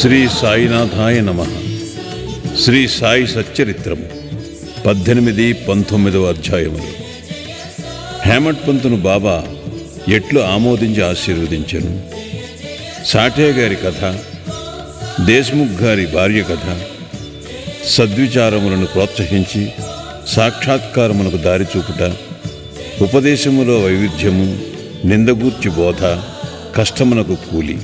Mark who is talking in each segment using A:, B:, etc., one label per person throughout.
A: శ్రీ సాయినాథాయ నమ శ్రీ సాయి సచ్చరిత్రము పద్దెనిమిది పంతొమ్మిదవ అధ్యాయములు హేమట్ పంతును బాబా ఎట్లు ఆమోదించి ఆశీర్వదించెను సాఠే గారి కథ దేశ్ముఖ్ గారి భార్య కథ సద్విచారములను ప్రోత్సహించి సాక్షాత్కారమునకు దారి చూపుట ఉపదేశములో వైవిధ్యము నిందగూర్చి బోధ కష్టమునకు కూలి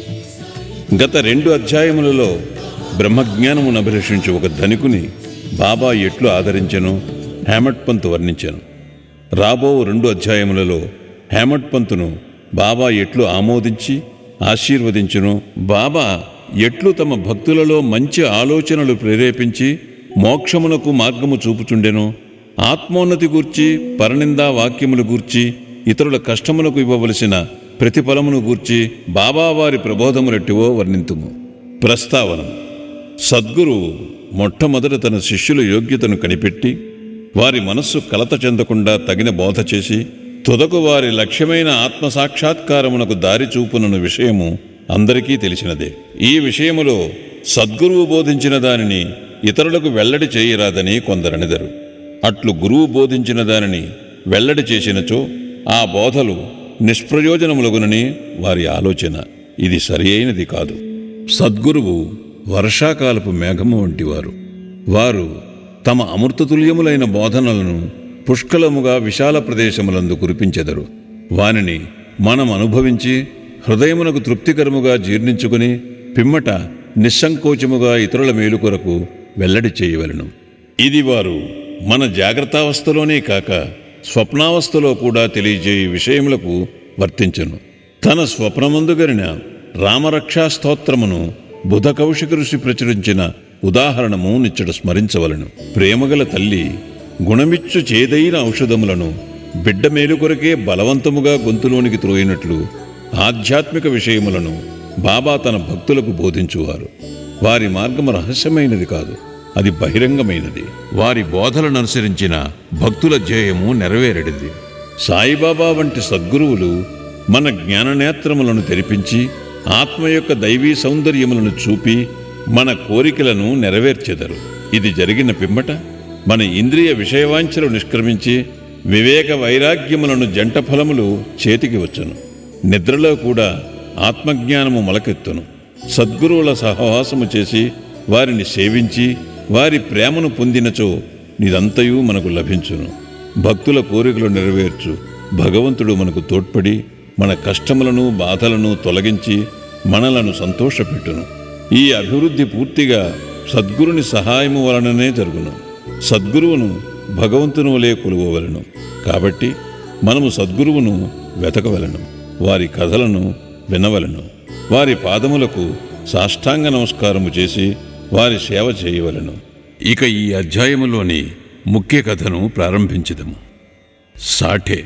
A: గత రెండు అధ్యాయములలో బ్రహ్మజ్ఞానమును అభిలషించి ఒక ధనికుని బాబా ఎట్లు ఆదరించెనో హేమట్ పంతు వర్ణించాను రాబో రెండు అధ్యాయములలో హేమట్ పంతును బాబా ఎట్లు ఆమోదించి ఆశీర్వదించును బాబా ఎట్లు తమ భక్తులలో మంచి ఆలోచనలు ప్రేరేపించి మోక్షమునకు మార్గము చూపుచుండెనో ఆత్మోన్నతి గూర్చి పరనిందా వాక్యములు గూర్చి ఇతరుల కష్టములకు ఇవ్వవలసిన ప్రతిఫలమును గూర్చి బాబావారి ప్రబోధములెట్టివో వర్ణింతుము ప్రస్తావన సద్గురువు మొట్టమొదట తన శిష్యుల యోగ్యతను కనిపెట్టి వారి మనస్సు కలత చెందకుండా తగిన బోధ చేసి తుదకు వారి లక్ష్యమైన ఆత్మసాక్షాత్కారమునకు దారి చూపునన్న విషయము అందరికీ తెలిసినదే ఈ విషయములో సద్గురువు బోధించిన దానిని ఇతరులకు వెల్లడి చేయరాదని కొందరనిదరు అట్లు గురువు బోధించిన దానిని వెల్లడి చేసినచో ఆ బోధలు నిష్ప్రయోజనములగునని వారి ఆలోచన ఇది సరి అయినది కాదు సద్గురువు వర్షాకాలపు మేఘము వంటివారు వారు తమ అమృతతుల్యములైన బోధనలను పుష్కలముగా విశాల ప్రదేశములందు కురిపించెదరు వానిని మనం అనుభవించి హృదయమునకు తృప్తికరముగా జీర్ణించుకుని పిమ్మట నిస్సంకోచముగా ఇతరుల మేలు కొరకు వెల్లడి చేయవలను ఇది వారు మన జాగ్రత్తావస్థలోనే కాక స్వప్నావస్థలో కూడా తెలియజేయ విషయములకు వర్తించును తన స్వప్నమందుగరిన రామరక్షా స్తోత్రమును బుధ కౌశిక ఋషి ప్రచురించిన ఉదాహరణము నిచ్చడు స్మరించవలను ప్రేమగల తల్లి గుణమిచ్చు చేదైన ఔషధములను బిడ్డ మేలు కొరకే బలవంతముగా గొంతులోనికి త్రోయినట్లు ఆధ్యాత్మిక విషయములను బాబా తన భక్తులకు బోధించువారు వారి మార్గము రహస్యమైనది కాదు అది బహిరంగమైనది వారి బోధలను అనుసరించిన భక్తుల ధ్యేయము నెరవేరడిది సాయిబాబా వంటి సద్గురువులు మన జ్ఞాననేత్రములను తెరిపించి ఆత్మ యొక్క దైవీ సౌందర్యములను చూపి మన కోరికలను నెరవేర్చెదరు ఇది జరిగిన పిమ్మట మన ఇంద్రియ విషయవాంఛలు నిష్క్రమించి వివేక వైరాగ్యములను జంట ఫలములు చేతికి వచ్చును నిద్రలో కూడా ఆత్మజ్ఞానము మొలకెత్తును సద్గురువుల సహవాసము చేసి వారిని సేవించి వారి ప్రేమను పొందినచో నిదంతయు మనకు లభించును భక్తుల కోరికలు నెరవేర్చు భగవంతుడు మనకు తోడ్పడి మన కష్టములను బాధలను తొలగించి మనలను సంతోషపెట్టును ఈ అభివృద్ధి పూర్తిగా సద్గురుని సహాయము వలననే జరుగును సద్గురువును భగవంతుని వలె కొలువవలను కాబట్టి మనము సద్గురువును వెతకవలను వారి కథలను వినవలను వారి పాదములకు సాష్టాంగ నమస్కారము చేసి వారి సేవ చేయవలను ఇక ఈ అధ్యాయములోని ముఖ్య కథను ప్రారంభించదము సాఠే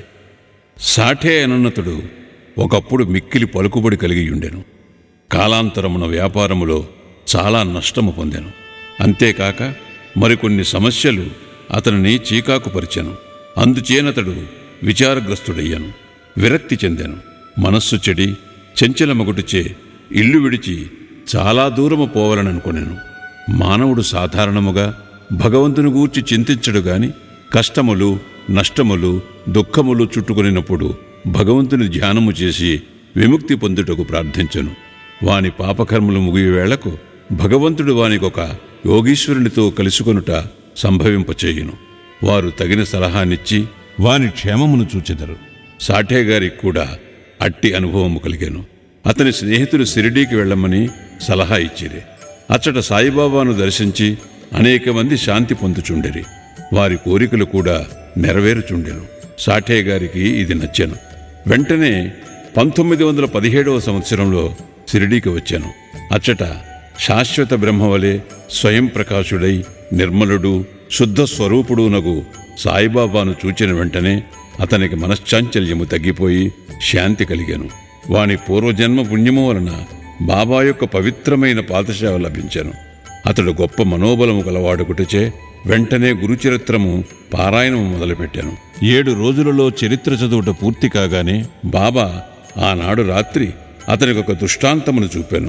A: సాఠే అనున్నతుడు ఒకప్పుడు మిక్కిలి పలుకుబడి కలిగి ఉండెను కాలాంతరమున వ్యాపారములో చాలా నష్టము పొందెను అంతేకాక మరికొన్ని సమస్యలు అతనిని చీకాకుపరిచెను అందుచేనతడు విచారగ్రస్తుడయ్యాను విరక్తి చెందెను మనస్సు చెడి చెంచలమగుటిచే ఇల్లు విడిచి చాలా దూరము పోవాలననుకొనెను మానవుడు సాధారణముగా భగవంతుని గూర్చి చింతించడు గాని కష్టములు నష్టములు దుఃఖములు చుట్టుకొనినప్పుడు భగవంతుని ధ్యానము చేసి విముక్తి పొందుటకు ప్రార్థించెను వాని పాపకర్మలు ముగియవేళకు భగవంతుడు వానికొక యోగీశ్వరునితో కలుసుకొనుట సంభవింపచేయును వారు తగిన సలహానిచ్చి వాని క్షేమమును చూచెదరు సాఠే గారికి కూడా అట్టి అనుభవము కలిగాను అతని స్నేహితులు సిరిడీకి వెళ్ళమని సలహా ఇచ్చిరి అచ్చట సాయిబాబాను దర్శించి అనేక మంది శాంతి పొందుచుండిరి వారి కోరికలు కూడా నెరవేరుచుండెను సాఠే గారికి ఇది నచ్చెను వెంటనే పంతొమ్మిది వందల పదిహేడవ సంవత్సరంలో సిరిడీకి వచ్చాను అచ్చట శాశ్వత బ్రహ్మవలే స్వయం ప్రకాశుడై నిర్మలుడు శుద్ధ స్వరూపుడునగు సాయిబాబాను చూచిన వెంటనే అతనికి మనశ్చాంచల్యము తగ్గిపోయి శాంతి కలిగాను వాని పూర్వజన్మ పుణ్యము వలన బాబా యొక్క పవిత్రమైన పాదసేవ లభించాను అతడు గొప్ప మనోబలము గలవాడుకుటచే వెంటనే గురుచరిత్రము పారాయణము మొదలుపెట్టాను ఏడు రోజులలో చరిత్ర చదువుట పూర్తి కాగానే బాబా ఆనాడు రాత్రి అతనికి ఒక దృష్టాంతమును చూపాను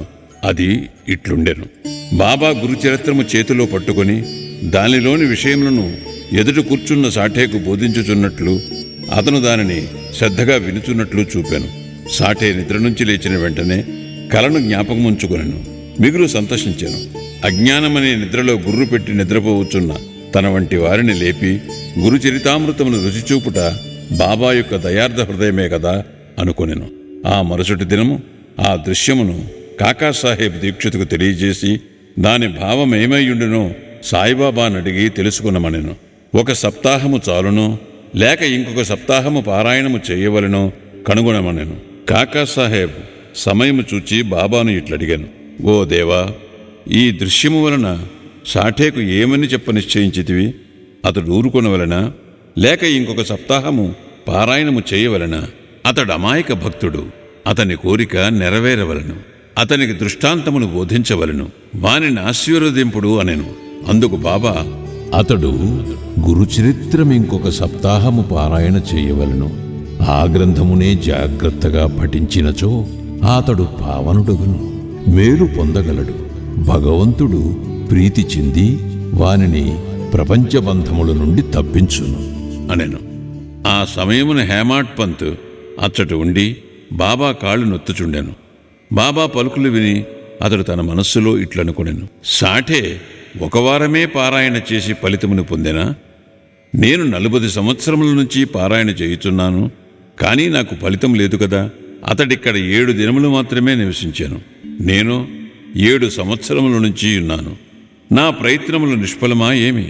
A: అది ఇట్లుండెను బాబా గురుచరిత్రము చేతిలో పట్టుకొని దానిలోని విషయములను ఎదుట కూర్చున్న సాఠేకు బోధించుచున్నట్లు అతను దానిని శ్రద్ధగా వినుచున్నట్లు చూపాను సాఠే నిద్ర నుంచి లేచిన వెంటనే కలను జ్ఞాపకముంచుకొనెను మిగులు సంతోషించాను అజ్ఞానమనే నిద్రలో గుర్రు పెట్టి నిద్రపోవచ్చున్న తన వంటి వారిని లేపి గురు చరితామృతమును రుచి చూపుట బాబా యొక్క దయార్థ హృదయమే కదా అనుకొనెను ఆ మరుసటి దినము ఆ దృశ్యమును కాకాసాహెబ్ దీక్షితుకు తెలియజేసి దాని భావమేమైయుండునో సాయిబాబాను అడిగి తెలుసుకునమనెను ఒక సప్తాహము చాలునో లేక ఇంకొక సప్తాహము పారాయణము చేయవలెనో కనుగొనమనెను కాకాసాహెబ్ సమయము చూచి బాబాను ఇట్లడిగాను ఓ దేవా ఈ దృశ్యము వలన సాఠేకు ఏమని చెప్ప నిశ్చయించితివి అతడు ఊరుకొనవలనా లేక ఇంకొక సప్తాహము పారాయణము చేయవలనా అతడు అమాయక భక్తుడు అతని కోరిక నెరవేరవలను అతనికి దృష్టాంతమును బోధించవలను వానిని ఆశీర్వదింపుడు అనెను అందుకు బాబా
B: అతడు గురుచరిత్రం ఇంకొక సప్తాహము పారాయణ చేయవలను ఆ గ్రంథమునే జాగ్రత్తగా పఠించినచో అతడు పావనుడగును మేలు పొందగలడు భగవంతుడు ప్రీతి చెంది వానిని ప్రపంచబంధముల నుండి తప్పించును
A: అనెను ఆ సమయమున హేమాడ్ పంత్ అచ్చట ఉండి బాబా కాళ్ళు నొత్తుచుండెను బాబా పలుకులు విని అతడు తన మనస్సులో ఇట్లనుకొనెను సాఠే ఒక వారమే పారాయణ చేసి ఫలితమును పొందెనా నేను నలుబది సంవత్సరముల నుంచి పారాయణ చేయుచున్నాను కానీ నాకు ఫలితం లేదు కదా అతడిక్కడ ఏడు దినములు మాత్రమే నివసించాను నేను ఏడు సంవత్సరముల నుంచి ఉన్నాను నా ప్రయత్నములు నిష్ఫలమా ఏమి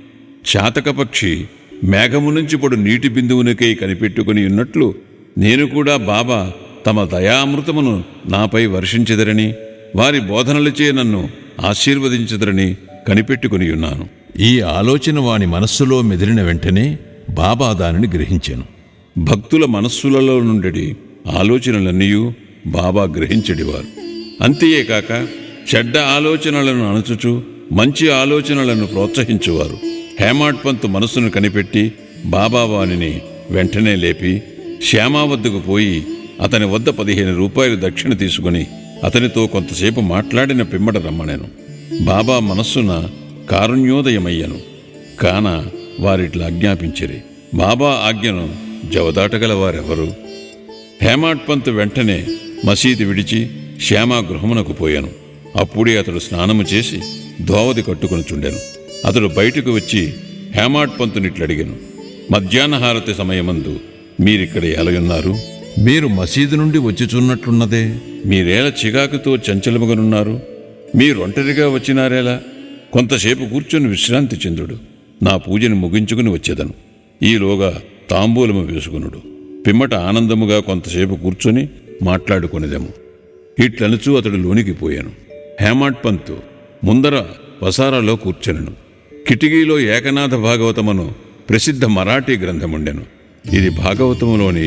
A: చాతకపక్షి మేఘము నుంచి పొడు నీటి బిందువునికై కనిపెట్టుకుని ఉన్నట్లు నేను కూడా బాబా తమ దయామృతమును నాపై వర్షించెదరని వారి బోధనలచే నన్ను ఆశీర్వదించెదరని కనిపెట్టుకుని ఉన్నాను
B: ఈ ఆలోచన వాని మనస్సులో మెదిలిన వెంటనే బాబా దానిని గ్రహించాను
A: భక్తుల మనస్సులలో నుండి ఆలోచనలన్నీ బాబా గ్రహించడివారు అంతేకాక చెడ్డ ఆలోచనలను అణచుచు మంచి ఆలోచనలను ప్రోత్సహించువారు హేమాడ్ పంత్ మనస్సును కనిపెట్టి బాబా వానిని వెంటనే లేపి శ్యామా వద్దకు పోయి అతని వద్ద పదిహేను రూపాయలు దక్షిణ తీసుకుని అతనితో కొంతసేపు మాట్లాడిన పిమ్మట రమ్మనెను బాబా మనస్సున కారుణ్యోదయమయ్యను కాన వారిట్లా ఆజ్ఞాపించిరి బాబా ఆజ్ఞను జవదాటగల వారెవరు హేమాడ్ పంత్ వెంటనే మసీదు విడిచి శ్యామా గృహమునకు పోయాను అప్పుడే అతడు స్నానము చేసి దోవది కట్టుకుని చుండెను అతడు బయటకు వచ్చి హేమాడ్ పంతునిట్లడిగాను మధ్యాహ్న హారతి సమయమందు మీరిక్కడ ఎలయున్నారు
B: మీరు మసీదు నుండి వచ్చిచున్నట్లున్నదే
A: మీరేల చికాకుతో చంచలముగనున్నారు మీరు ఒంటరిగా వచ్చినారేలా కొంతసేపు కూర్చొని విశ్రాంతి చెందుడు నా పూజను ముగించుకుని వచ్చేదను ఈలోగా తాంబూలము వేసుకునుడు పిమ్మట ఆనందముగా కొంతసేపు కూర్చొని మాట్లాడుకునేదము ఇట్లనుచూ అతడు లోనికి పోయాను హేమాడ్ పంతు ముందర వసారాలో కూర్చొనెను కిటికీలో ఏకనాథ భాగవతమును ప్రసిద్ధ మరాఠీ గ్రంథముండెను ఇది భాగవతములోని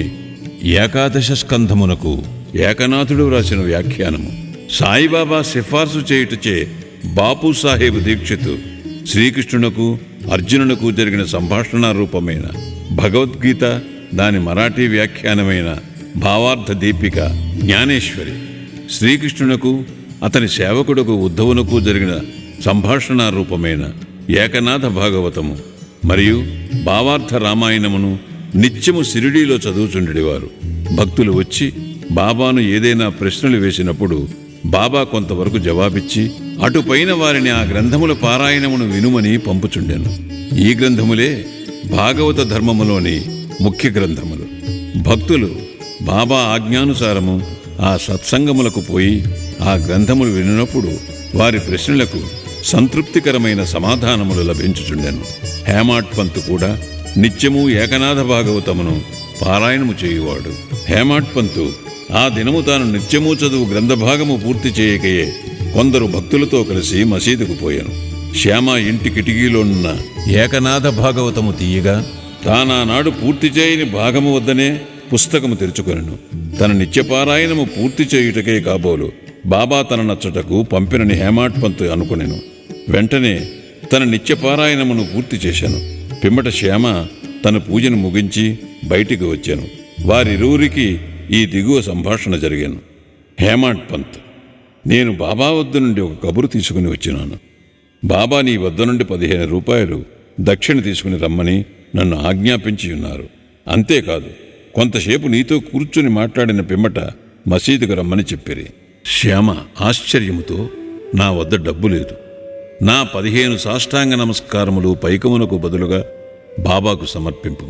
B: ఏకాదశ స్కంధమునకు
A: ఏకనాథుడు వ్రాసిన వ్యాఖ్యానము సాయిబాబా సిఫార్సు చేయుటచే బాపు సాహెబ్ దీక్షిత్ శ్రీకృష్ణునకు అర్జునునకు జరిగిన సంభాషణ రూపమైన భగవద్గీత దాని మరాఠీ వ్యాఖ్యానమైన భావార్థ దీపిక జ్ఞానేశ్వరి శ్రీకృష్ణునకు అతని సేవకుడుకు ఉద్ధవునకు జరిగిన సంభాషణ రూపమైన ఏకనాథ భాగవతము మరియు భావార్థ రామాయణమును నిత్యము సిరిడీలో చదువుచుండేవారు భక్తులు వచ్చి బాబాను ఏదైనా ప్రశ్నలు వేసినప్పుడు బాబా కొంతవరకు జవాబిచ్చి అటుపైన వారిని ఆ గ్రంథముల పారాయణమును వినుమని పంపుచుండెను ఈ గ్రంథములే భాగవత ధర్మములోని ముఖ్య గ్రంథములు భక్తులు బాబా ఆజ్ఞానుసారము ఆ సత్సంగములకు పోయి ఆ గ్రంథములు వినినప్పుడు వారి ప్రశ్నలకు సంతృప్తికరమైన సమాధానములు లభించుచుండెను హేమాడ్ పంత్ కూడా నిత్యము ఏకనాథ భాగవతమును పారాయణము చేయువాడు హేమాడ్ పంతు ఆ దినము తాను నిత్యము చదువు గ్రంథభాగము పూర్తి చేయకయే కొందరు భక్తులతో కలిసి మసీదుకు పోయాను శ్యామ ఇంటి కిటికీలోనున్న
B: ఏకనాథ భాగవతము తీయగా
A: తానానాడు పూర్తి చేయని భాగము వద్దనే పుస్తకము తెరుచుకొనెను తన నిత్యపారాయణము పూర్తి చేయుటకే కాబోలు బాబా తన నచ్చటకు పంపినని హేమాడ్ పంతు అనుకునెను వెంటనే తన నిత్యపారాయణమును పూర్తి చేశాను పిమ్మట శ్యామ తన పూజను ముగించి బయటికి వచ్చాను వారిరువురికి ఈ దిగువ సంభాషణ జరిగాను హేమాడ్ పంత్ నేను బాబా వద్ద నుండి ఒక కబురు తీసుకుని వచ్చినాను బాబా నీ వద్ద నుండి పదిహేను రూపాయలు దక్షిణ తీసుకుని రమ్మని నన్ను ఆజ్ఞాపించి ఉన్నారు అంతేకాదు కొంతసేపు నీతో కూర్చుని మాట్లాడిన పిమ్మట మసీదుకు రమ్మని చెప్పిరి శ్యామ ఆశ్చర్యముతో నా వద్ద డబ్బు లేదు నా పదిహేను సాష్టాంగ నమస్కారములు పైకమునకు బదులుగా బాబాకు సమర్పింపు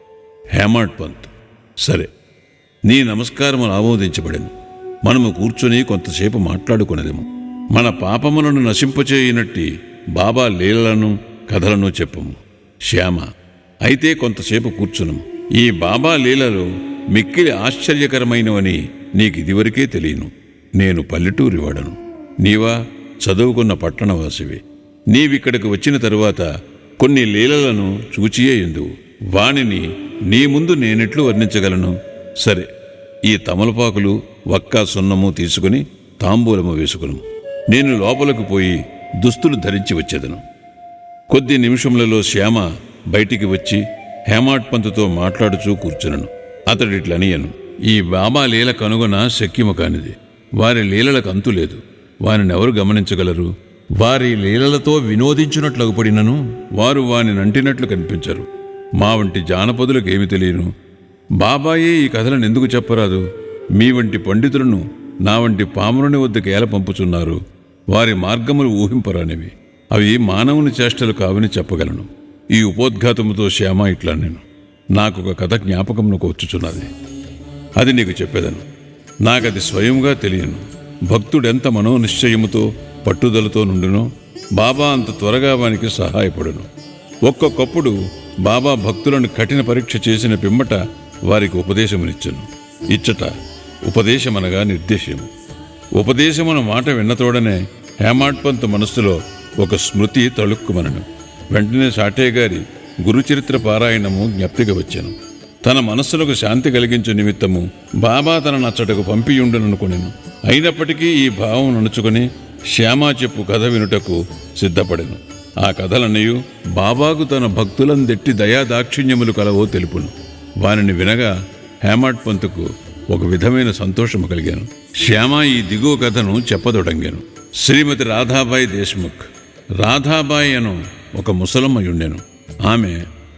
A: హేమాడ్ పంత్ సరే నీ నమస్కారములు ఆమోదించబడెను మనము కూర్చుని కొంతసేపు మాట్లాడుకునేదేము మన పాపములను నశింపచేయనట్టి బాబా లీలలను కథలను చెప్పము శ్యామ అయితే కొంతసేపు కూర్చునము ఈ బాబా లీలలు మిక్కిలి ఆశ్చర్యకరమైనవని నీకు ఇదివరకే తెలియను నేను పల్లెటూరి వాడను నీవా చదువుకున్న పట్టణవాసివి నీవిక్కడికి వచ్చిన తరువాత కొన్ని లీలలను చూచియే ఎందువు వానిని నీ ముందు నేనెట్లు వర్ణించగలను సరే ఈ తమలపాకులు వక్కా సున్నము తీసుకుని తాంబూలము వేసుకును నేను లోపలకు పోయి దుస్తులు ధరించి వచ్చేదను కొద్ది నిమిషములలో శ్యామ బయటికి వచ్చి హేమాడ్ పంతుతో మాట్లాడుచూ కూర్చునను అతడిట్లనియను ఈ బాబా లీల కనుగొన శక్యము కానిది వారి లీలలకు అంతు లేదు వారిని ఎవరు గమనించగలరు వారి లీలలతో వినోదించున్నట్లు పడినను వారు వాని నంటినట్లు కనిపించరు మా వంటి జానపదులకు ఏమి తెలియను బాబాయే ఈ కథలను ఎందుకు చెప్పరాదు మీ వంటి పండితులను నా వంటి పామురుని వద్దకు ఏల పంపుచున్నారు వారి మార్గములు ఊహింపరానివి అవి మానవుని చేష్టలు కావని చెప్పగలను ఈ ఉపోద్ఘాతముతో శ్యామ ఇట్లా నేను నాకు ఒక కథ జ్ఞాపకమునకు వచ్చుచున్నది అది నీకు చెప్పేదను నాకది స్వయంగా తెలియను భక్తుడెంత మనోనిశ్చయముతో పట్టుదలతో నుండునో బాబా అంత త్వరగా వానికి సహాయపడును ఒక్కొక్కప్పుడు బాబా భక్తులను కఠిన పరీక్ష చేసిన పిమ్మట వారికి ఉపదేశమునిచ్చును ఇచ్చట ఉపదేశమనగా నిర్దేశము ఉపదేశమున మాట విన్నతోడనే హేమాడ్పంత్ మనస్సులో ఒక స్మృతి తళుక్కుమనను వెంటనే సాటే గారి గురుచరిత్ర పారాయణము జ్ఞప్తిగా వచ్చాను తన మనస్సులకు శాంతి కలిగించు నిమిత్తము బాబా తన నచ్చటకు పంపియుండననుకొనెను అయినప్పటికీ ఈ భావం నడుచుకొని శ్యామా చెప్పు కథ వినుటకు సిద్ధపడెను ఆ కథలన్నయు బాబాకు తన భక్తులందెట్టి దయాదాక్షిణ్యములు కలవో తెలుపును వానిని వినగా హేమాడ్ పంతుకు ఒక విధమైన సంతోషము కలిగాను శ్యామ ఈ దిగువ కథను చెప్పదొడంగాను శ్రీమతి రాధాబాయి దేశ్ముఖ్ రాధాబాయి అను ఒక ముసలమ్మయుండెను ఆమె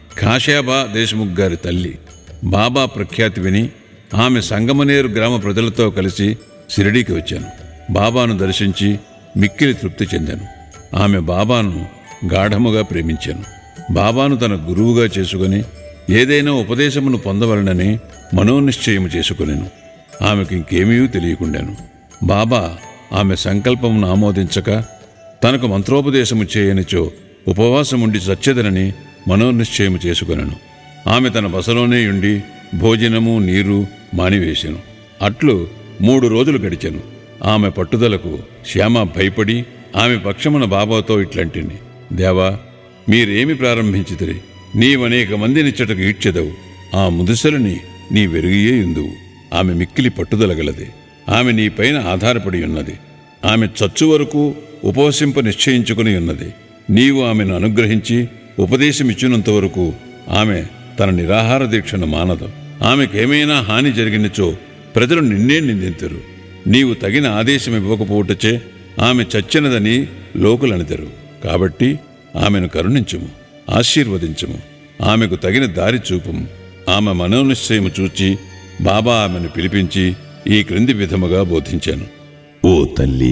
A: కాశాబా దేశ్ముఖ్ గారి తల్లి బాబా ప్రఖ్యాతి విని ఆమె సంగమనేరు గ్రామ ప్రజలతో కలిసి షిరిడీకి వచ్చాను బాబాను దర్శించి మిక్కిలి తృప్తి చెందాను ఆమె బాబాను గాఢముగా ప్రేమించాను బాబాను తన గురువుగా చేసుకుని ఏదైనా ఉపదేశమును పొందవలనని మనోనిశ్చయము చేసుకునేను ఆమెకు ఇంకేమీ తెలియకుండాను బాబా ఆమె సంకల్పమును ఆమోదించక తనకు మంత్రోపదేశము చేయనిచో ఉపవాసముండి చచ్చెదనని మనోనిశ్చయము చేసుకొనెను ఆమె తన బసలోనే ఉండి భోజనము నీరు మానివేశెను అట్లు మూడు రోజులు గడిచెను ఆమె పట్టుదలకు శ్యామ భయపడి ఆమె పక్షమున బాబాతో ఇట్లంటిని దేవా మీరేమి ప్రారంభించితిరి నీవనేక మందినిచ్చటకు ఈడ్చెదవు ఆ ముదుసలని నీ వెరుగియే ఉందువు ఆమె మిక్కిలి పట్టుదలగలది ఆమె నీపైన ఆధారపడి ఉన్నది ఆమె చచ్చు వరకు ఉపవసింప నిశ్చయించుకుని ఉన్నది నీవు ఆమెను అనుగ్రహించి ఉపదేశమిచ్చినంత వరకు ఆమె తన నిరాహార దీక్షను మానదు ఆమెకేమైనా హాని జరిగినచో ప్రజలు నిన్నే నిందింతురు నీవు తగిన ఆదేశం ఇవ్వకపోవటచే ఆమె చచ్చినదని లోకులనిదరు కాబట్టి ఆమెను కరుణించుము ఆశీర్వదించుము ఆమెకు తగిన దారి చూపుము ఆమె మనోనిశ్చయము చూచి బాబా ఆమెను పిలిపించి ఈ క్రింది విధముగా బోధించాను
B: ఓ తల్లి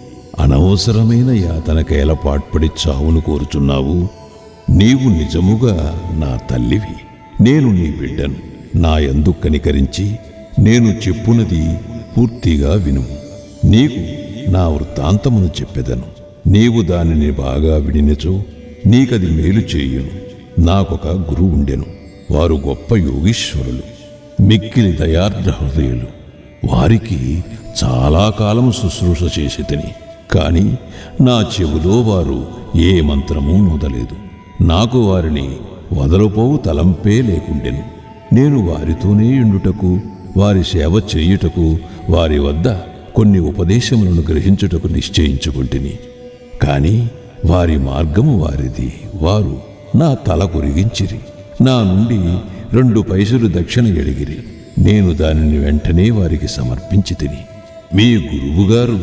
B: అనవసరమైన యాతనకేల పాట్పడి చావును కోరుచున్నావు నీవు నిజముగా నా తల్లివి నేను నీ బిడ్డను నా యందు కనికరించి నేను చెప్పునది పూర్తిగా విను నీకు నా వృత్తాంతమును చెప్పెదను నీవు దానిని బాగా విడినచో నీకది మేలు చేయును నాకొక గురువు ఉండెను వారు గొప్ప యోగీశ్వరులు మిక్కిలి దయార్ద్ర హృదయులు వారికి చాలా కాలం శుశ్రూష చేసి తిని కాని నా చెవులో వారు ఏ మంత్రమూ నూదలేదు నాకు వారిని వదలుపోవు తలంపే లేకుండెను నేను వారితోనే ఉండుటకు వారి సేవ చేయుటకు వారి వద్ద కొన్ని ఉపదేశములను గ్రహించుటకు నిశ్చయించుకుంటుని కాని వారి మార్గము వారిది వారు నా తల కొరిగించిరి నా నుండి రెండు పైసలు దక్షిణ ఎడిగిరి నేను దానిని వెంటనే వారికి సమర్పించి తిని మీ గురువుగారు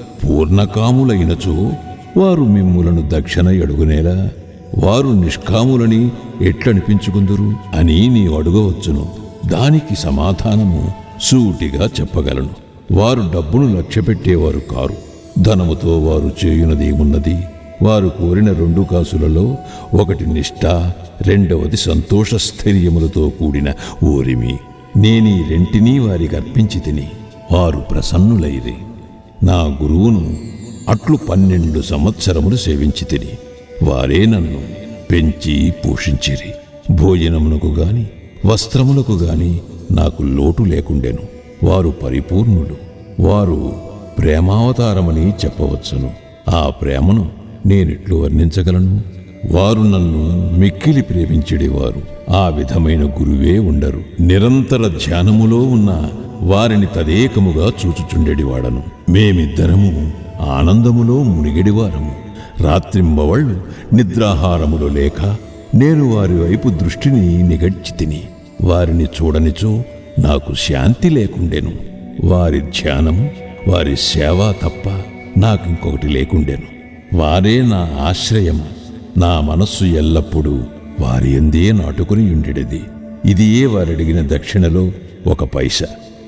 B: పూర్ణకాములైనచో వారు మిమ్ములను దక్షిణ అడుగునేలా వారు నిష్కాములని ఎట్లనిపించుకుందురు అని నీ అడగవచ్చును దానికి సమాధానము సూటిగా చెప్పగలను వారు డబ్బును లక్ష్యపెట్టేవారు కారు ధనముతో వారు చేయునదేమున్నది వారు కోరిన రెండు కాసులలో ఒకటి నిష్ఠ రెండవది సంతోష స్థైర్యములతో కూడిన ఓరిమి నేనీ రెంటినీ వారికి అర్పించి తిని వారు ప్రసన్నులైరి నా గురువును అట్లు పన్నెండు సంవత్సరములు సేవించి తిని వారే నన్ను పెంచి పోషించిరి భోజనమునకు గాని వస్త్రములకు గాని నాకు లోటు లేకుండెను వారు పరిపూర్ణులు వారు ప్రేమావతారమని చెప్పవచ్చును ఆ ప్రేమను నేనెట్లు వర్ణించగలను వారు నన్ను మిక్కిలి ప్రేమించెడివారు ఆ విధమైన గురువే ఉండరు నిరంతర ధ్యానములో ఉన్న వారిని తదేకముగా చూచుచుండెడివాడను మేమిద్దరము ఆనందములో మునిగెడివారము రాత్రింబవళ్ళు నిద్రాహారములు లేక నేను వారి వైపు దృష్టిని నిగడ్చి తిని వారిని చూడనిచో నాకు శాంతి లేకుండెను వారి ధ్యానము వారి సేవ తప్ప నాకింకొకటి లేకుండెను వారే నా ఆశ్రయము నా మనస్సు ఎల్లప్పుడూ వారి ఎందే నాటుకుని ఉండేది ఇదియే వారడిగిన దక్షిణలో ఒక పైస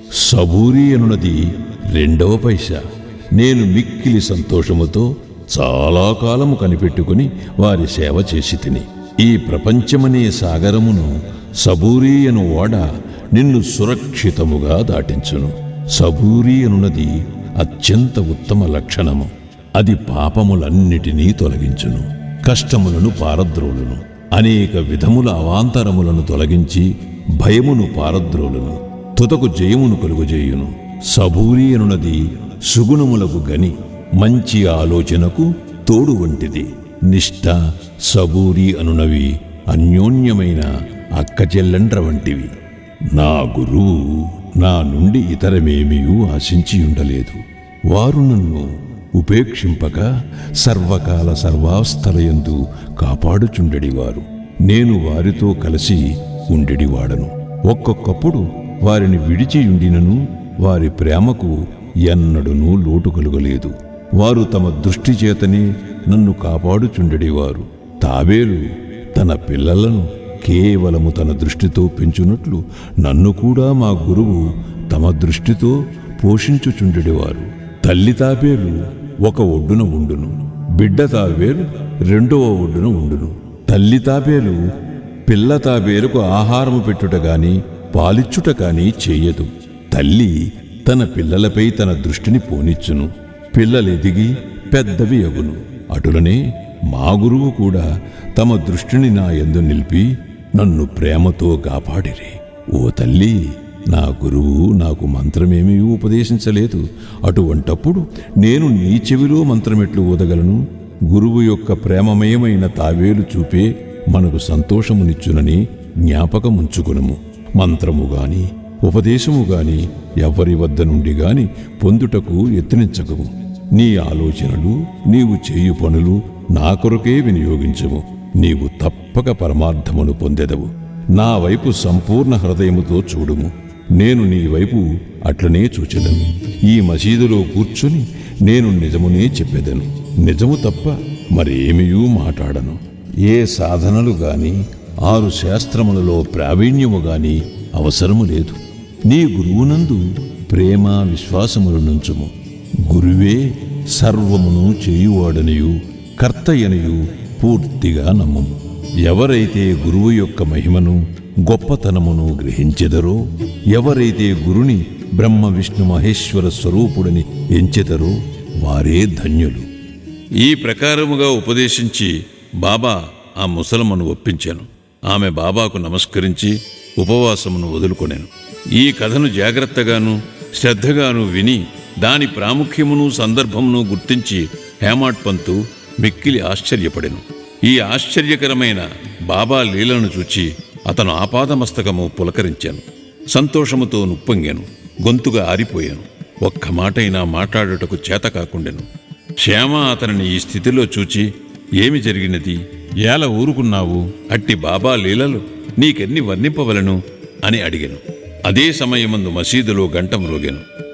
B: సబూరి అనున్నది రెండవ పైసా నేను మిక్కిలి సంతోషముతో చాలా కాలము కనిపెట్టుకుని వారి సేవ చేసి తిని ఈ ప్రపంచమనే సాగరమును సబూరి అను ఓడ నిన్ను సురక్షితముగా దాటించును సబూరి అనున్నది అత్యంత ఉత్తమ లక్షణము అది పాపములన్నిటినీ తొలగించును కష్టములను పారద్రోలును అనేక విధముల అవాంతరములను తొలగించి భయమును పారద్రోలును తుతకు జయమును కలుగుజేయును సబూరి అనున్నది సుగుణములకు గని మంచి ఆలోచనకు తోడు వంటిది నిష్ఠ సబూరి అనునవి అన్యోన్యమైన అక్కచెల్లండ్ర వంటివి నా గురువు నా నుండి ఇతరమేమీ ఆశించి ఉండలేదు వారు నన్ను ఉపేక్షింపక సర్వకాల సర్వావస్థలయందు కాపాడుచుండెడివారు నేను వారితో కలిసి ఉండెడివాడను ఒక్కొక్కప్పుడు వారిని విడిచియుండినను వారి ప్రేమకు ఎన్నడునూ లోటు కలుగలేదు వారు తమ దృష్టి చేతనే నన్ను కాపాడుచుండెడివారు తాబేలు తన పిల్లలను కేవలము తన దృష్టితో పెంచునట్లు నన్ను కూడా మా గురువు తమ దృష్టితో పోషించుచుండెడివారు తల్లి తాబేలు ఒక ఒడ్డున ఉండును బిడ్డ తాబేలు రెండవ ఒడ్డున ఉండును తల్లి తాబేలు పిల్ల తాబేలుకు ఆహారము పెట్టుట గాని పాలిచ్చుట కాని చెయ్యదు తల్లి తన పిల్లలపై తన దృష్టిని పోనిచ్చును పిల్లలెదిగి పెద్దవి అగును అటులనే మా గురువు కూడా తమ దృష్టిని నా యందు నిలిపి నన్ను ప్రేమతో కాపాడిరి ఓ తల్లి నా గురువు నాకు మంత్రమేమీ ఉపదేశించలేదు అటువంటప్పుడు నేను నీ చెవిలో మంత్రమెట్లు ఊదగలను గురువు యొక్క ప్రేమమయమైన తావేలు చూపే మనకు సంతోషమునిచ్చునని జ్ఞాపకముంచుకునము మంత్రము గాని ఉపదేశము గాని ఎవ్వరి వద్ద నుండి గాని పొందుటకు యత్నించకము నీ ఆలోచనలు నీవు చేయు పనులు నా కొరకే వినియోగించము నీవు తప్పక పరమార్థమును పొందెదవు నా వైపు సంపూర్ణ హృదయముతో చూడుము నేను నీ వైపు అట్లనే చూచెదను ఈ మసీదులో కూర్చుని నేను నిజమునే చెప్పెదను నిజము తప్ప మరేమియూ మాట్లాడను ఏ సాధనలు గాని ఆరు శాస్త్రములలో ప్రావీణ్యము గాని అవసరము లేదు నీ గురువునందు ప్రేమ విశ్వాసములు నుంచుము గురువే సర్వమును చేయువాడనియు కర్తయనియు పూర్తిగా నమ్మము ఎవరైతే గురువు యొక్క మహిమను గొప్పతనమును గ్రహించెదరో ఎవరైతే గురుని బ్రహ్మ విష్ణు మహేశ్వర స్వరూపుడని ఎంచెదరో వారే ధన్యులు
A: ఈ ప్రకారముగా ఉపదేశించి బాబా ఆ ముసలమ్మను ఒప్పించాను ఆమె బాబాకు నమస్కరించి ఉపవాసమును వదులుకొనెను ఈ కథను జాగ్రత్తగాను శ్రద్ధగాను విని దాని ప్రాముఖ్యమును సందర్భమును గుర్తించి హేమాడ్ పంతు మిక్కిలి ఆశ్చర్యపడెను ఈ ఆశ్చర్యకరమైన బాబా లీలను చూచి అతను ఆపాదమస్తకము పులకరించాను సంతోషముతో నుప్పొంగాను గొంతుగా ఆరిపోయాను ఒక్క మాటైనా మాట్లాడుటకు చేత కాకుండెను శ్యామ అతనిని ఈ స్థితిలో చూచి ఏమి జరిగినది ఏల ఊరుకున్నావు అట్టి బాబా లీలలు నీకెన్ని వర్ణింపవలను అని అడిగాను అదే సమయమందు మసీదులో గంట మ్రోగాను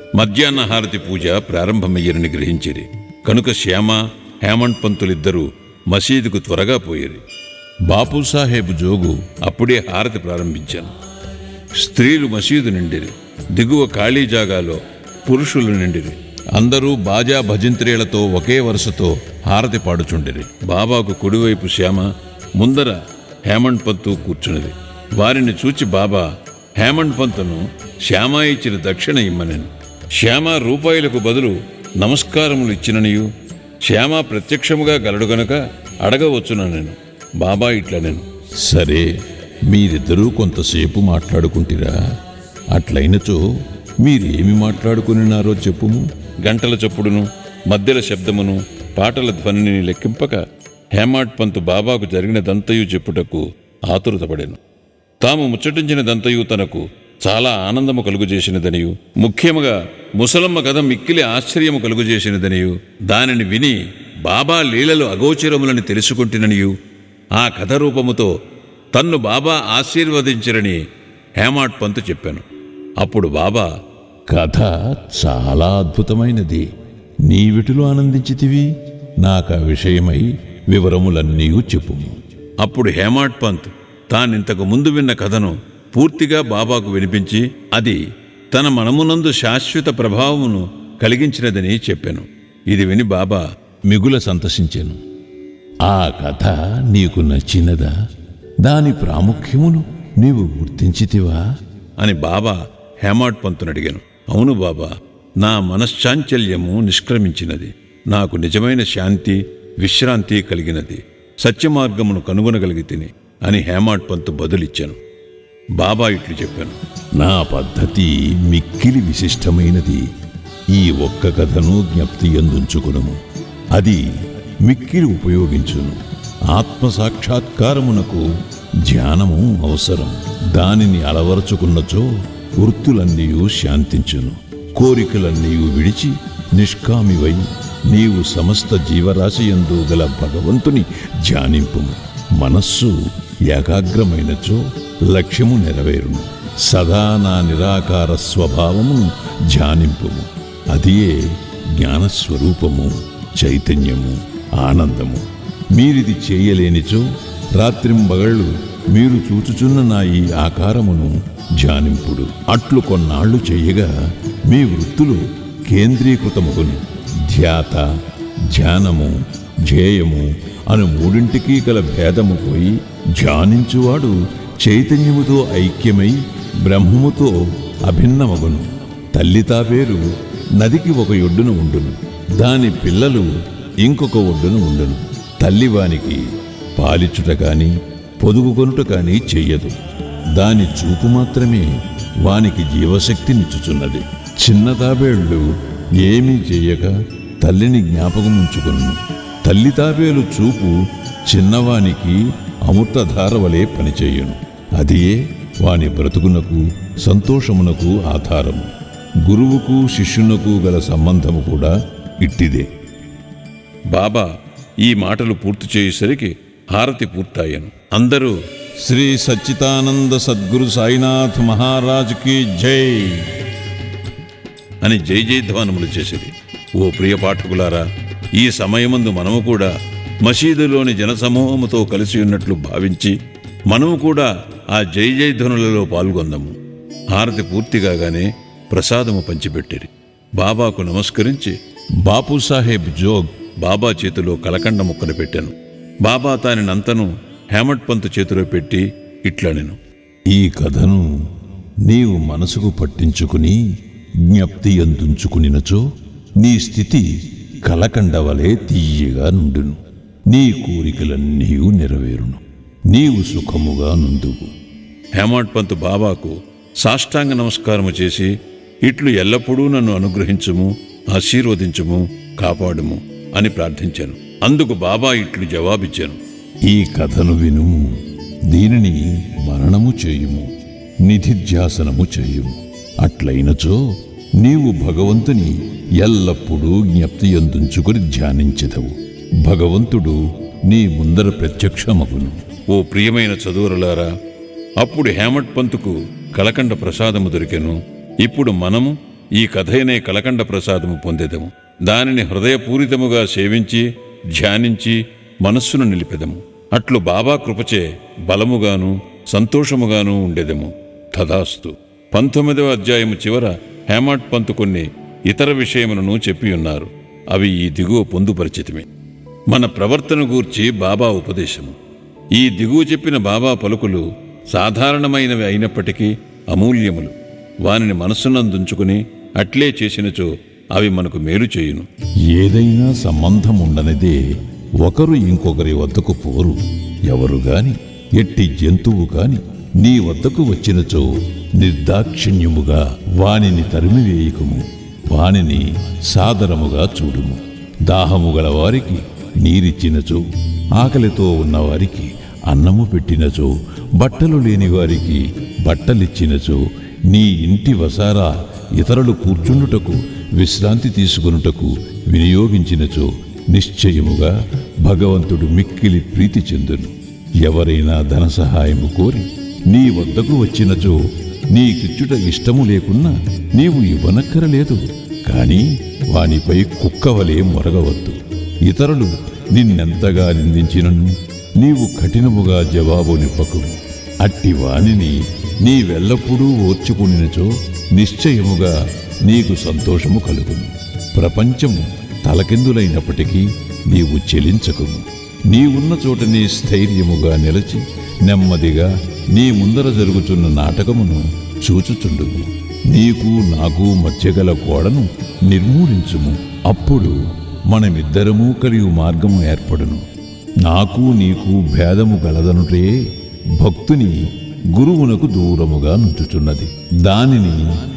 A: మధ్యాహ్న హారతి పూజ ప్రారంభమయ్యరని గ్రహించిరి కనుక శ్యామ హేమంత్ పంతులిద్దరూ మసీదుకు త్వరగా పోయిరి బాపూసాహెబ్ జోగు అప్పుడే హారతి ప్రారంభించాను స్త్రీలు మసీదు నిండిరి దిగువ ఖాళీ జాగాలో పురుషులు నిండిరి అందరూ బాజా భజంత్రీలతో ఒకే వరుసతో హారతి పాడుచుండిరి బాబాకు కుడివైపు శ్యామ ముందర హేమంత్ పంతు కూర్చున్నది వారిని చూచి బాబా హేమంత్ పంతును శ్యామ ఇచ్చిన దక్షిణ ఇమ్మనెను శ్యామ రూపాయలకు బదులు నమస్కారములు ఇచ్చిననియు శ్యామ ప్రత్యక్షముగా గలడు గనుక అడగవచ్చున నేను బాబా ఇట్లా నేను
B: సరే మీరిద్దరూ కొంతసేపు మాట్లాడుకుంటిరా అట్లయినచో మీరేమి మాట్లాడుకునినారో చెప్పుము
A: గంటల చప్పుడును మధ్యల శబ్దమును పాటల ధ్వనిని లెక్కింపక హేమాడ్ పంతు బాబాకు జరిగిన దంతయు చెప్పుటకు ఆతురతపడెను తాము ముచ్చటించిన దంతయు తనకు చాలా ఆనందము కలుగుజేసినదనియు ముఖ్యముగా ముసలమ్మ కథ మిక్కిలి ఆశ్చర్యము కలుగుజేసినదనియు దానిని విని బాబా లీలలు అగోచరములని తెలుసుకుంటుననియు ఆ కథ రూపముతో తన్ను బాబా ఆశీర్వదించరని హేమాడ్ పంతు చెప్పాను అప్పుడు బాబా
B: కథ చాలా అద్భుతమైనది నీవిటిలో ఆనందించితివి నాకా విషయమై వివరములన్నీ చెప్పుము
A: అప్పుడు హేమాడ్ పంత్ తానింతకు ముందు విన్న కథను పూర్తిగా బాబాకు వినిపించి అది తన మనమునందు శాశ్వత ప్రభావమును కలిగించినదని చెప్పాను ఇది విని బాబా
B: మిగుల సంతసించెను ఆ కథ నీకు నచ్చినదా దాని ప్రాముఖ్యమును నీవు గుర్తించితివా
A: అని బాబా హేమాడ్ పంతును అడిగాను అవును బాబా నా మనశ్చాంచల్యము నిష్క్రమించినది నాకు నిజమైన శాంతి విశ్రాంతి కలిగినది సత్యమార్గమును కనుగొనగలిగి తిని అని హేమాడ్ పంతు బదులిచ్చాను బాబా ఇట్లు చెప్పాను
B: నా పద్ధతి మిక్కిలి విశిష్టమైనది ఈ ఒక్క కథను జ్ఞప్తి ఎందుంచుకును అది మిక్కిలి ఉపయోగించును ఆత్మ సాక్షాత్కారమునకు ధ్యానము అవసరం దానిని అలవరుచుకున్నచో వృత్తులన్నీ శాంతించును కోరికలన్నీ విడిచి నిష్కామివై నీవు సమస్త జీవరాశి యందు గల భగవంతుని ధ్యానింపుము మనస్సు ఏకాగ్రమైనచో లక్ష్యము నెరవేరును సదా నా నిరాకార స్వభావమును ధ్యానింపుము అదియే జ్ఞానస్వరూపము చైతన్యము ఆనందము మీరిది చేయలేనిచో రాత్రింబగళ్ళు మీరు చూచుచున్న నా ఈ ఆకారమును ధ్యానింపుడు అట్లు కొన్నాళ్లు చేయగా మీ వృత్తులు కేంద్రీకృతమగును ధ్యాత ధ్యానము ధ్యేయము అను మూడింటికి గల భేదము పోయి ధ్యానించువాడు చైతన్యముతో ఐక్యమై బ్రహ్మముతో అభిన్నమగును తల్లి తాపేరు నదికి ఒక ఒడ్డున ఉండును దాని పిల్లలు ఇంకొక ఒడ్డున ఉండును తల్లివానికి పాలిచ్చుట కాని పొదుగుకొనుట కాని చెయ్యదు దాని చూపు మాత్రమే వానికి జీవశక్తినిచ్చుచున్నది చిన్న తాబేళ్లు ఏమీ చెయ్యక తల్లిని జ్ఞాపకం ఉంచుకును తల్లి తాబేలు చూపు చిన్నవానికి అమృతధార వలె పనిచేయును అదియే వాని బ్రతుకునకు సంతోషమునకు ఆధారము గురువుకు శిష్యునకు గల సంబంధము కూడా ఇట్టిదే
A: బాబా ఈ మాటలు పూర్తి చేసేసరికి హారతి పూర్తయ్యాను అందరూ
B: శ్రీ సచ్చిదానంద సద్గురు సాయినాథ్ మహారాజ్కి జై
A: అని జై జయధ్వానములు చేసేది ఓ ప్రియ పాఠకులారా ఈ సమయమందు మనము కూడా మసీదులోని జనసమూహముతో కలిసి ఉన్నట్లు భావించి మనము కూడా ఆ జై జయధ్వనులలో పాల్గొందాము హారతి పూర్తి కాగానే ప్రసాదము పంచిపెట్టిరి బాబాకు నమస్కరించి
B: బాపు సాహెబ్ జోగ్
A: బాబా చేతిలో కలకండ ముక్కను పెట్టాను బాబా తానినంతను హేమట్ పంతు చేతిలో పెట్టి ఇట్లా నేను
B: ఈ కథను నీవు మనసుకు పట్టించుకుని జ్ఞప్తి అందుంచుకునినచో నీ స్థితి కలకండవలే తీయగా నుండును నీ కోరికలన్నీ నెరవేరును నీవు సుఖముగా నుందువు
A: హేమాడ్ పంత్ బాబాకు సాష్టాంగ నమస్కారము చేసి ఇట్లు ఎల్లప్పుడూ నన్ను అనుగ్రహించుము ఆశీర్వదించుము కాపాడుము అని ప్రార్థించాను అందుకు బాబా ఇట్లు జవాబిచ్చాను
B: ఈ కథను వినుము దీనిని మరణము చేయుము నిధిధ్యాసనము చేయుము అట్లయినచో నీవు భగవంతుని ఎల్లప్పుడూ జ్ఞప్తి అందుంచుకుని ధ్యానించెదవు భగవంతుడు నీ ముందర ప్రత్యక్షమగును
A: ఓ ప్రియమైన చదువురలారా అప్పుడు హేమట్ పంతుకు కలకండ ప్రసాదము దొరికెను ఇప్పుడు మనము ఈ కథయనే కలకండ ప్రసాదము పొందెదము దానిని హృదయపూరితముగా సేవించి ధ్యానించి మనస్సును నిలిపెదము అట్లు బాబా కృపచే బలముగాను సంతోషముగాను ఉండెదము తదాస్తు పంతొమ్మిదవ అధ్యాయము చివర హేమాట్ పంతు కొన్ని ఇతర విషయములను చెప్పి ఉన్నారు అవి ఈ దిగువ పొందుపరిచితమే మన ప్రవర్తన గూర్చి బాబా ఉపదేశము ఈ దిగువ చెప్పిన బాబా పలుకులు సాధారణమైనవి అయినప్పటికీ అమూల్యములు వానిని మనస్సునందుంచుకుని అట్లే చేసినచో అవి మనకు మేలు చేయును
B: ఏదైనా సంబంధం ఉండనిదే ఒకరు ఇంకొకరి వద్దకు పోరు ఎవరు గాని ఎట్టి జంతువు కాని నీ వద్దకు వచ్చినచో నిర్దాక్షిణ్యముగా వానిని తరిమివేయకుము వానిని సాదరముగా చూడుము దాహము గల వారికి నీరిచ్చినచో ఆకలితో ఉన్నవారికి అన్నము పెట్టినచో బట్టలు లేని వారికి బట్టలిచ్చినచో నీ ఇంటి వసారా ఇతరులు కూర్చుండుటకు విశ్రాంతి తీసుకొనుటకు వినియోగించినచో నిశ్చయముగా భగవంతుడు మిక్కిలి ప్రీతి చెందును ఎవరైనా ధన సహాయము కోరి నీ వద్దకు వచ్చినచో నీకిచ్చుట ఇష్టము లేకున్నా నీవు ఇవ్వనక్కరలేదు కాని వానిపై కుక్కవలే మొరగవద్దు ఇతరులు నిన్నెంతగా నిందించినను నీవు కఠినముగా జవాబు నిప్పకు అట్టి వానిని నీవెల్లప్పుడూ ఓర్చుకునినచో నిశ్చయముగా నీకు సంతోషము కలుగును ప్రపంచము తలకిందులైనప్పటికీ నీవు చెలించకుము నీవున్న చోటనే స్థైర్యముగా నిలచి నెమ్మదిగా నీ ముందర జరుగుతున్న నాటకమును చూచుచుండుము నీకు నాకు మధ్యగల గోడను నిర్మూలించుము అప్పుడు మనమిద్దరము కలిగి మార్గము ఏర్పడును నాకు నీకు భేదము గలదనుటే భక్తుని గురువునకు దూరముగా నుంచుచున్నది దానిని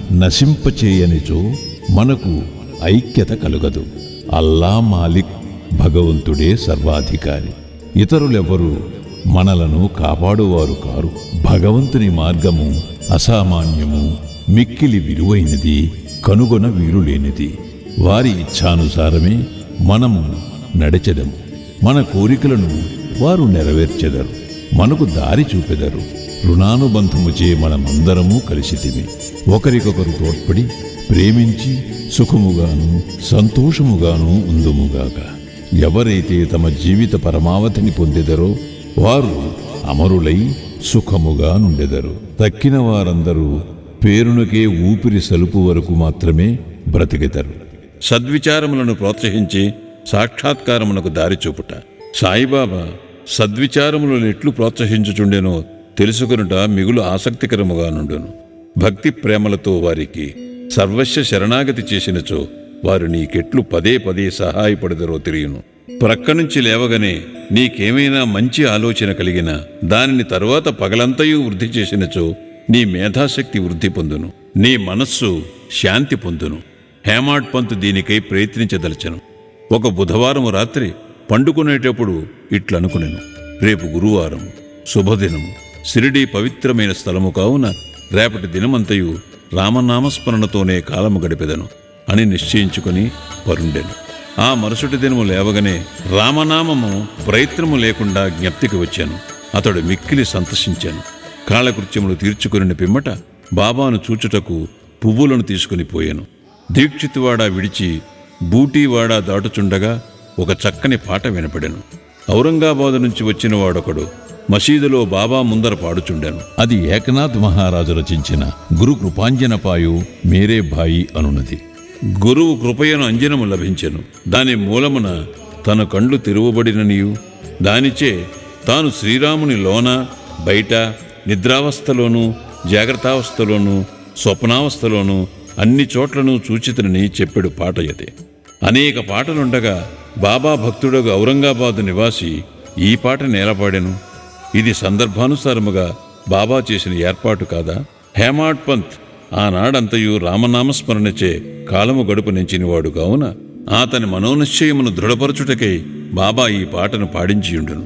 B: నశింపచేయనిచో మనకు ఐక్యత కలుగదు అల్లా మాలిక్ భగవంతుడే సర్వాధికారి ఇతరులెవరు మనలను కాపాడువారు కారు భగవంతుని మార్గము అసామాన్యము మిక్కిలి విలువైనది కనుగొన వీరులేనిది వారి ఇచ్ఛానుసారమే మనము నడిచెదము మన కోరికలను వారు నెరవేర్చెదరు మనకు దారి చూపెదరు రుణానుబంధముచే మనమందరము కలిసితిమి ఒకరికొకరు తోడ్పడి ప్రేమించి సుఖముగాను సంతోషముగాను ఉందుముగాక ఎవరైతే తమ జీవిత పరమావధిని పొందెదరో వారు అమరులై సుఖముగా నుండెదరు తక్కిన వారందరూ పేరునకే ఊపిరి సలుపు వరకు మాత్రమే బ్రతికెదరు
A: సద్విచారములను ప్రోత్సహించి సాక్షాత్కారమునకు దారి చూపుట సాయిబాబా సద్విచారములను ఎట్లు ప్రోత్సహించుచుండెనో తెలుసుకొనుట మిగులు ఆసక్తికరముగా నుండును భక్తి ప్రేమలతో వారికి సర్వస్వ శరణాగతి చేసినచో వారు నీకెట్లు పదే పదే సహాయపడదరో తెలియను ప్రక్క నుంచి లేవగానే నీకేమైనా మంచి ఆలోచన కలిగినా దానిని తరువాత పగలంతయు వృద్ధి చేసినచో నీ మేధాశక్తి వృద్ధి పొందును నీ మనస్సు శాంతి పొందును హేమాడ్ పంతు దీనికై ప్రయత్నించదలచను ఒక బుధవారం రాత్రి పండుకునేటప్పుడు ఇట్లనుకునేను రేపు గురువారం శుభదినము సిరిడి పవిత్రమైన స్థలము కావున రేపటి దినమంతయు రామనామస్మరణతోనే కాలము గడిపెదను అని నిశ్చయించుకుని పరుండెను ఆ మరుసటి దినము లేవగానే రామనామము ప్రయత్నము లేకుండా జ్ఞప్తికి వచ్చాను అతడు మిక్కిలి సంతసించాను కాలకృత్యములు తీర్చుకుని పిమ్మట బాబాను చూచుటకు పువ్వులను తీసుకుని పోయాను దీక్షితువాడ విడిచి బూటీవాడ దాటుచుండగా ఒక చక్కని పాట వినపడెను ఔరంగాబాదు నుంచి వచ్చిన వాడొకడు మసీదులో బాబా ముందర పాడుచుండెను
B: అది ఏకనాథ్ మహారాజు రచించిన గురు కృపాంజనపాయు మేరే భాయి అనున్నది
A: గురువు కృపయను అంజనము లభించెను దాని మూలమున తన కండ్లు తెరువబడిననియు దానిచే తాను శ్రీరాముని లోన బయట నిద్రావస్థలోనూ జాగ్రత్తావస్థలోనూ స్వప్నావస్థలోనూ అన్ని చోట్లను సూచితనని చెప్పెడు పాట యతే అనేక పాటలుండగా బాబా భక్తుడగు ఔరంగాబాదు నివాసి ఈ పాట నేలపాడెను ఇది సందర్భానుసారముగా బాబా చేసిన ఏర్పాటు కాదా హేమాడ్ పంత్ ఆనాడంతయు రామనామస్మరణచే కాలము గడుపు నెంచినవాడు కావున అతని మనోనిశ్చయమును దృఢపరచుటకై బాబా ఈ పాటను పాడించియుండును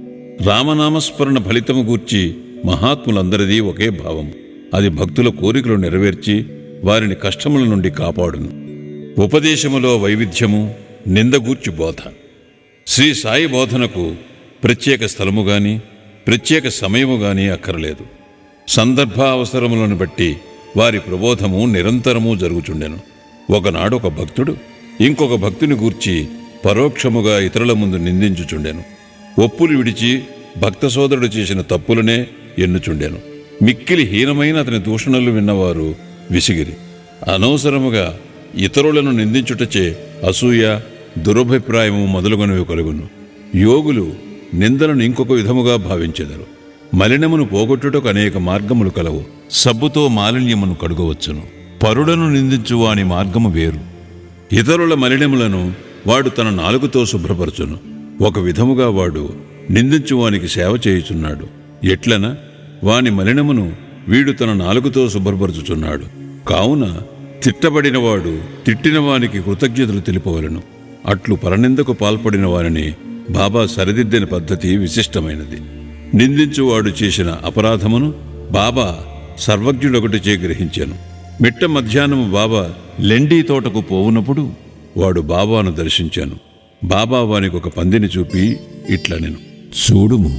A: రామనామస్మరణ ఫలితము గూర్చి మహాత్ములందరిది ఒకే భావం అది భక్తుల కోరికలు నెరవేర్చి వారిని కష్టముల నుండి కాపాడును ఉపదేశములో వైవిధ్యము నిందగూర్చి బోధ శ్రీ సాయి బోధనకు ప్రత్యేక స్థలము గాని ప్రత్యేక సమయము గాని అక్కరలేదు సందర్భ అవసరములను బట్టి వారి ప్రబోధము నిరంతరము జరుగుచుండెను ఒకనాడు ఒక భక్తుడు ఇంకొక భక్తుని గూర్చి పరోక్షముగా ఇతరుల ముందు నిందించుచుండెను ఒప్పులు విడిచి భక్త సోదరుడు చేసిన తప్పులనే ఎన్నుచుండెను మిక్కిలి హీనమైన అతని దూషణలు విన్నవారు విసిగిరి అనవసరముగా ఇతరులను నిందించుటచే అసూయ దురభిప్రాయము మొదలుగునవి కలుగును యోగులు నిందలను ఇంకొక విధముగా భావించెదరు మలినమును పోగొట్టుటకు అనేక మార్గములు కలవు సబ్బుతో మాలిన్యమును కడుగవచ్చును పరులను నిందించు వాని మార్గము వేరు ఇతరుల మలినములను వాడు తన నాలుగుతో శుభ్రపరచును ఒక విధముగా వాడు నిందించువానికి సేవ చేయుచున్నాడు ఎట్లన వాని మలినమును వీడు తన నాలుగుతో శుభ్రపరచుచున్నాడు కావున తిట్టబడినవాడు తిట్టిన వానికి కృతజ్ఞతలు తెలుపవలను అట్లు పరనిందకు పాల్పడిన వారిని బాబా సరిదిద్దిన పద్ధతి విశిష్టమైనది నిందించువాడు చేసిన అపరాధమును బాబా సర్వజ్ఞుడొకటిచే గ్రహించాను మిట్ట మధ్యాహ్నము బాబా లెండీ తోటకు పోవునప్పుడు వాడు బాబాను దర్శించాను బాబా వానికి ఒక పందిని చూపి ఇట్లనెను
B: చూడుము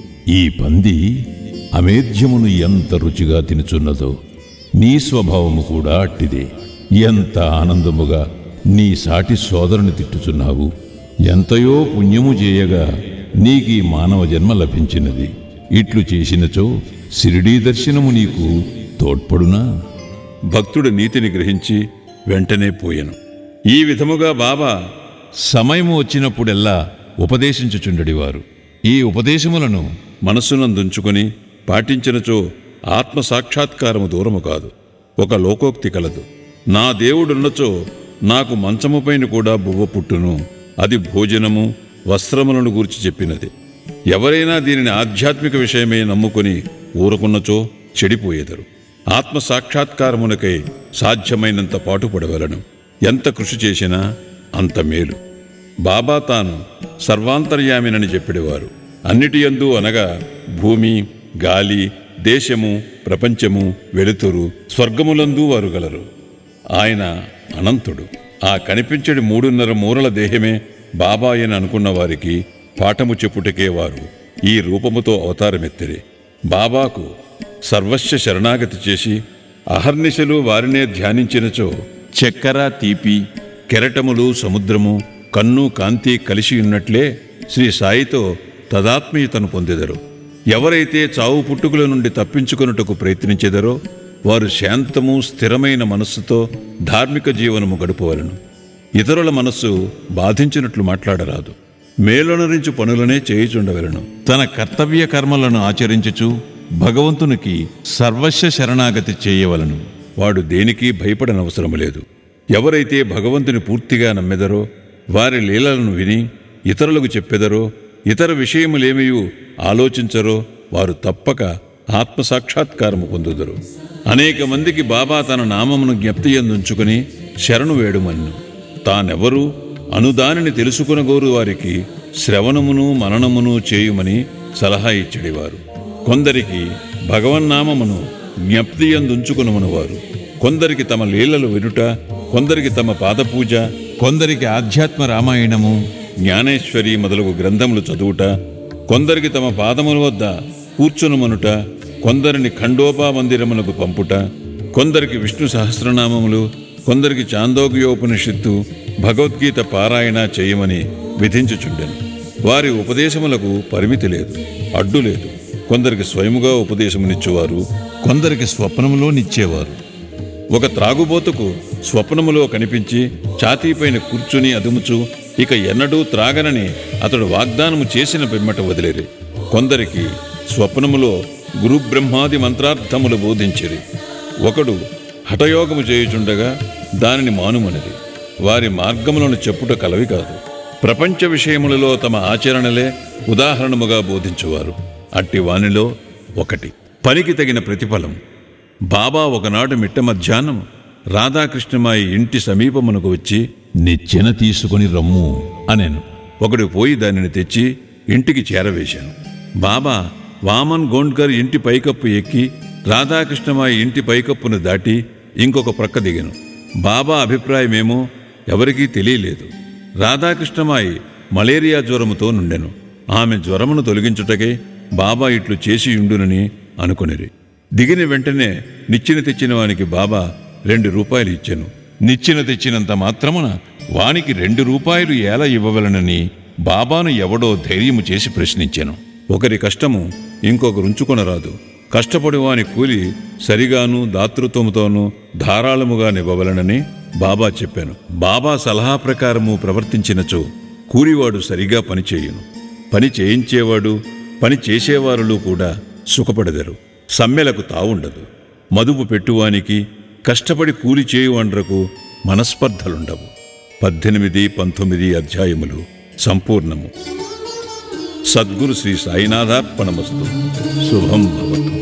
B: ఈ పంది అమేధ్యమును ఎంత రుచిగా తినుచున్నదో నీ స్వభావము కూడా అట్టిదే ఎంత ఆనందముగా నీ సాటి సోదరుని తిట్టుచున్నావు ఎంతయో పుణ్యము చేయగా నీకీ మానవ జన్మ లభించినది ఇట్లు చేసినచో సిరిడీ దర్శనము నీకు తోడ్పడునా
A: భక్తుడు నీతిని గ్రహించి వెంటనే పోయెను ఈ విధముగా బాబా సమయము వచ్చినప్పుడెల్లా ఉపదేశించుచుండెడివారు ఈ ఉపదేశములను మనస్సునందుంచుకొని పాటించినచో ఆత్మ సాక్షాత్కారము దూరము కాదు ఒక లోకోక్తి కలదు నా దేవుడున్నచో నాకు మంచముపైన కూడా బువ్వ పుట్టును అది భోజనము వస్త్రములను గూర్చి చెప్పినది ఎవరైనా దీనిని ఆధ్యాత్మిక విషయమే నమ్ముకొని ఊరుకున్నచో చెడిపోయేదరు ఆత్మ సాక్షాత్కారమునకై సాధ్యమైనంత పాటుపడవలను ఎంత కృషి చేసినా అంత మేలు బాబా తాను సర్వాంతర్యామినని చెప్పిడేవారు అన్నిటి యందు అనగా భూమి గాలి దేశము ప్రపంచము వెలుతురు స్వర్గములందు వారు గలరు ఆయన అనంతుడు ఆ కనిపించడి మూడున్నర మూరల దేహమే బాబాయని అనుకున్న వారికి పాఠము చెప్పుటకే వారు ఈ రూపముతో అవతారమెత్తిరి బాబాకు సర్వస్వ శరణాగతి చేసి అహర్నిశలు వారినే ధ్యానించినచో చక్కెర తీపి కెరటములు సముద్రము కన్ను కాంతి కలిసి ఉన్నట్లే శ్రీ సాయితో తదాత్మీయతను పొందెదరు ఎవరైతే చావు పుట్టుకుల నుండి తప్పించుకొనుటకు ప్రయత్నించెదరో వారు శాంతము స్థిరమైన మనస్సుతో ధార్మిక జీవనము గడుపవలను ఇతరుల మనస్సు బాధించినట్లు మాట్లాడరాదు మేలొనరించు పనులనే చేయుచుండవలను తన కర్తవ్య కర్మలను ఆచరించుచు భగవంతునికి సర్వస్వ శరణాగతి చేయవలను వాడు దేనికి భయపడనవసరము లేదు ఎవరైతే భగవంతుని పూర్తిగా నమ్మెదరో వారి లీలలను విని ఇతరులకు చెప్పెదరో ఇతర విషయములేమియు ఆలోచించరో వారు తప్పక ఆత్మసాక్షాత్కారము పొందుదరు అనేక మందికి బాబా తన నామమును జ్ఞప్తి ఎందుంచుకుని శరణు వేడుమన్ను తానెవరు అనుదానిని తెలుసుకునగోరు వారికి శ్రవణమును మననమును చేయుమని సలహా ఇచ్చడివారు కొందరికి భగవన్నామమును జ్ఞప్తి ఎందుంచుకునమను వారు కొందరికి తమ లీలలు వినుట కొందరికి తమ పాదపూజ కొందరికి ఆధ్యాత్మ రామాయణము జ్ఞానేశ్వరి మొదలగు గ్రంథములు చదువుట కొందరికి తమ పాదముల వద్ద కూర్చునమనుట కొందరిని ఖండోపా మందిరమునకు పంపుట కొందరికి విష్ణు సహస్రనామములు కొందరికి చాందోగ్యోపనిషత్తు భగవద్గీత పారాయణ చేయమని విధించుచుండెను వారి ఉపదేశములకు పరిమితి లేదు అడ్డు లేదు కొందరికి స్వయముగా ఉపదేశమునిచ్చేవారు కొందరికి స్వప్నములో నిచ్చేవారు ఒక త్రాగుబోతుకు స్వప్నములో కనిపించి ఛాతీపైన కూర్చుని అదుముచు ఇక ఎన్నడూ త్రాగనని అతడు వాగ్దానము చేసిన పిమ్మట వదిలేరి కొందరికి స్వప్నములో గురు బ్రహ్మాది మంత్రార్థములు బోధించిరి ఒకడు హఠయోగము చేయుచుండగా దానిని మానుమనిది వారి మార్గములను చెప్పుట కలవి కాదు ప్రపంచ విషయములలో తమ ఆచరణలే ఉదాహరణముగా బోధించువారు అట్టి వానిలో ఒకటి పనికి తగిన ప్రతిఫలం బాబా ఒకనాడు మిట్ట మధ్యాహ్నం రాధాకృష్ణమాయి ఇంటి సమీపమునకు వచ్చి
B: నిచ్చెన తీసుకొని రమ్ము
A: అనెను ఒకడు పోయి దానిని తెచ్చి ఇంటికి చేరవేశాను బాబా వామన్ గోండ్కర్ ఇంటి పైకప్పు ఎక్కి రాధాకృష్ణమాయి ఇంటి పైకప్పును దాటి ఇంకొక ప్రక్క దిగాను బాబా అభిప్రాయమేమో ఎవరికీ తెలియలేదు రాధాకృష్ణమాయి మలేరియా జ్వరముతో నుండెను ఆమె జ్వరమును తొలగించుటకే బాబా ఇట్లు చేసి ఉండునని అనుకొనిరి దిగిన వెంటనే నిచ్చెన తెచ్చిన వానికి బాబా రెండు రూపాయలు ఇచ్చెను నిచ్చెన తెచ్చినంత మాత్రమున వానికి రెండు రూపాయలు ఎలా ఇవ్వవలనని బాబాను ఎవడో ధైర్యము చేసి ప్రశ్నించెను ఒకరి కష్టము ఇంకొకరుంచుకొనరాదు కష్టపడి వాని కూలి సరిగాను దాతృత్వముతోనూ ధారాళముగా నివ్వవలనని బాబా చెప్పాను బాబా సలహా ప్రకారము ప్రవర్తించినచో కూలివాడు సరిగా పనిచేయును పని చేయించేవాడు పని చేసేవారులు కూడా సుఖపడదరు సమ్మెలకు తావుండదు మదుపు పెట్టువానికి కష్టపడి కూలి చేయువాండ్రకు మనస్పర్ధలుండవు పద్దెనిమిది పంతొమ్మిది అధ్యాయములు సంపూర్ణము సద్గురు శ్రీ సాయినాథార్పణమస్తు శుభం భవతు